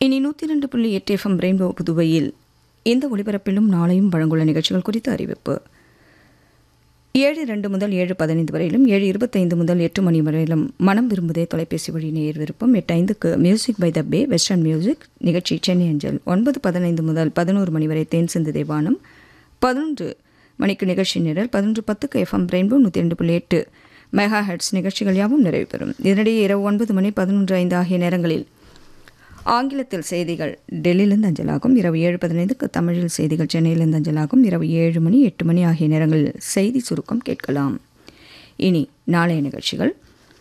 இனி நூற்றி ரெண்டு புள்ளி எட்டு எஃப்எம் ரெயின்போ புதுவையில் இந்த ஒளிபரப்பிலும் நாளையும் வழங்குள்ள நிகழ்ச்சிகள் குறித்த அறிவிப்பு ஏழு ரெண்டு முதல் ஏழு பதினைந்து வரையிலும் ஏழு இருபத்தைந்து முதல் எட்டு மணி வரையிலும் மனம் விரும்புதே தொலைபேசி வழி நேர் விருப்பம் எட்டு ஐந்துக்கு music by the bay western music நிகழ்ச்சி சென்னை அஞ்சல் ஒன்பது பதினைந்து முதல் பதினோரு மணி வரை தேன் சிந்து தேவானம் பதினொன்று மணிக்கு நிகழ்ச்சி நிரல் பதினொன்று பத்துக்கு எஃப்எம் ரெயின்போ நூற்றி ரெண்டு புள்ளி எட்டு மெகா ஹெட்ஸ் நிகழ்ச்சிகள் யாவும் நிறைவு பெறும் இதனிடையே இரவு ஒன்பது மணி பதினொன்று ஐந்து ஆகிய நேரங்களில் ஆங்கிலத்தில் செய்திகள் டெல்லியிலிருந்து அஞ்சலாகும் இரவு ஏழு பதினைந்துக்கு தமிழில் செய்திகள் சென்னையிலிருந்து அஞ்சலாகும் இரவு ஏழு மணி எட்டு மணி ஆகிய நேரங்களில் செய்தி சுருக்கம் கேட்கலாம் இனி நாளைய நிகழ்ச்சிகள்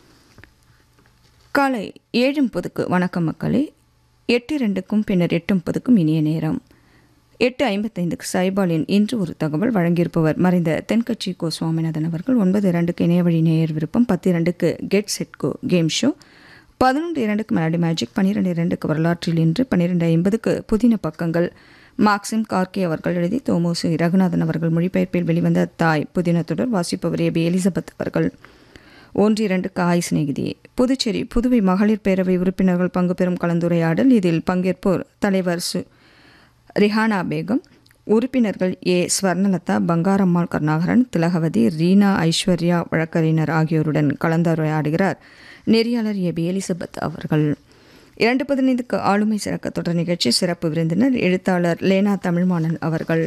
காலை ஏழு முப்பதுக்கு வணக்கம் மக்களே எட்டு ரெண்டுக்கும் பின்னர் எட்டு முப்பதுக்கும் இனிய நேரம் எட்டு ஐம்பத்தைந்துக்கு சைபாலின் இன்று ஒரு தகவல் வழங்கியிருப்பவர் மறைந்த தென்கட்சி கோ சுவாமிநாதன் அவர்கள் ஒன்பது இரண்டுக்கு இணையவழி நேயர் விருப்பம் பத்து இரண்டுக்கு get set go game show பதினொன்று இரண்டுக்கு மெலடி மேஜிக் பன்னிரெண்டு இரண்டுக்கு வரலாற்றில் இன்று பன்னிரெண்டு ஐம்பதுக்கு புதின பக்கங்கள் மார்க்சிம் கார்கே அவர்கள் எழுதி தோமோசு ரகுநாதன் அவர்கள் மொழிபெயர்ப்பில் வெளிவந்த தாய் புதின தொடர் வாசிப்பவர் ஏபி எலிசபெத் அவர்கள் ஒன்று இரண்டுக்கு ஆய் சிநேகிதி புதுச்சேரி புதுவை மகளிர் பேரவை உறுப்பினர்கள் பங்கு பெறும் கலந்துரையாடல் இதில் பங்கேற்போர் தலைவர் சு ரிஹானா பேகம் உறுப்பினர்கள் ஏ ஸ்வர்ணலதா பங்காரம்மாள் கருணாகரன் திலகவதி ரீனா ஐஸ்வர்யா வழக்கறிஞர் ஆகியோருடன் கலந்துரையாடுகிறார் நெறியாளர் ஏ பி எலிசபெத் அவர்கள் இரண்டு பதினைந்துக்கு ஆளுமை சிறக்க தொடர் நிகழ்ச்சி சிறப்பு விருந்தினர் எழுத்தாளர் லேனா தமிழ்மானன் அவர்கள்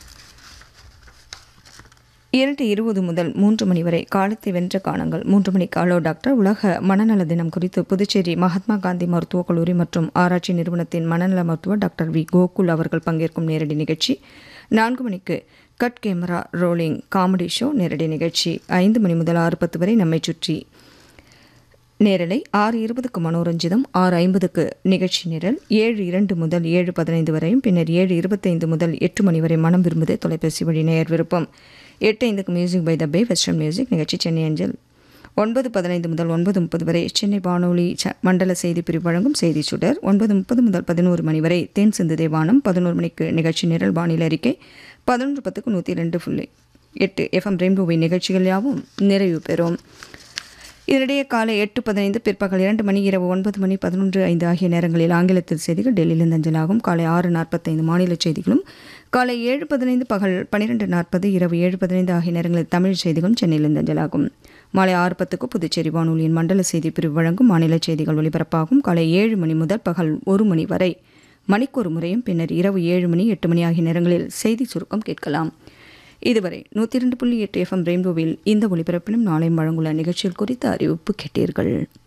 இரண்டு இருபது முதல் மூன்று மணி வரை காலத்தை வென்ற காணங்கள் மூன்று மணி காலோ டாக்டர் உலக மனநல தினம் குறித்து புதுச்சேரி மகாத்மா காந்தி மருத்துவக் கல்லூரி மற்றும் ஆராய்ச்சி நிறுவனத்தின் மனநல மருத்துவர் டாக்டர் வி கோகுல் அவர்கள் பங்கேற்கும் நேரடி நிகழ்ச்சி நான்கு மணிக்கு cut camera rolling comedy show நேரடி நிகழ்ச்சி ஐந்து மணி முதல் ஆறு பத்து வரை நம்மை சுற்றி நேரலை ஆறு இருபதுக்கு மனோரஞ்சிதம் ஆறு ஐம்பதுக்கு நிகழ்ச்சி நிரல் ஏழு இரண்டு முதல் ஏழு பதினைந்து வரையும் பின்னர் ஏழு இருபத்தைந்து முதல் எட்டு மணி வரை மனம் விரும்புதே தொலைபேசி வழி நேயர் விருப்பம் எட்டு ஐந்துக்கு music by the bay western music நிகழ்ச்சி சென்னை அஞ்சல் ஒன்பது பதினைந்து முதல் ஒன்பது முப்பது வரை சென்னை வானொலி ச மண்டல செய்தி பிரிவு வழங்கும் செய்தி சுடர் ஒன்பது முப்பது முதல் பதினோரு மணி வரை தேன் சிந்து தேவானம் பதினோரு மணிக்கு நிகழ்ச்சி நிரல் வானிலை அறிக்கை பதினொன்று பத்துக்கு நூற்றி ரெண்டு புள்ளி எட்டு எஃப்எம் ரெயின்போவின் நிகழ்ச்சிகள் யாவும் நிறைவு பெறும் இதனிடையே காலை எட்டு பதினைந்து பிற்பகல் இரண்டு மணி இரவு ஒன்பது மணி பதினொன்று ஐந்து ஆகிய நேரங்களில் ஆங்கிலத்தில் செய்திகள் டெல்லியிலிருந்து அஞ்சலாகும் காலை ஆறு நாற்பத்தைந்து மாநில செய்திகளும் காலை ஏழு பதினைந்து பகல் பன்னிரெண்டு நாற்பது இரவு ஏழு பதினைந்து ஆகிய நேரங்களில் தமிழ் செய்திகளும் சென்னையிலிருந்து அஞ்சலாகும் மாலை ஆறு பத்துக்கு புதுச்சேரி வானொலியின் மண்டல செய்தி பிரிவு வழங்கும் மாநில செய்திகள் ஒலிபரப்பாகும் காலை ஏழு மணி முதல் பகல் ஒரு மணி வரை மணிக்கொரு முறையும் பின்னர் இரவு ஏழு மணி எட்டு மணி ஆகிய நேரங்களில் செய்தி சுருக்கம் கேட்கலாம் இதுவரை நூற்றி இரண்டு புள்ளி எட்டு எஃப்எம் ரெயின்போவில் இந்த ஒளிபரப்பிலும் நாளை வழங்குள்ள நிகழ்ச்சிகள் குறித்த அறிவிப்பு கேட்டீர்கள்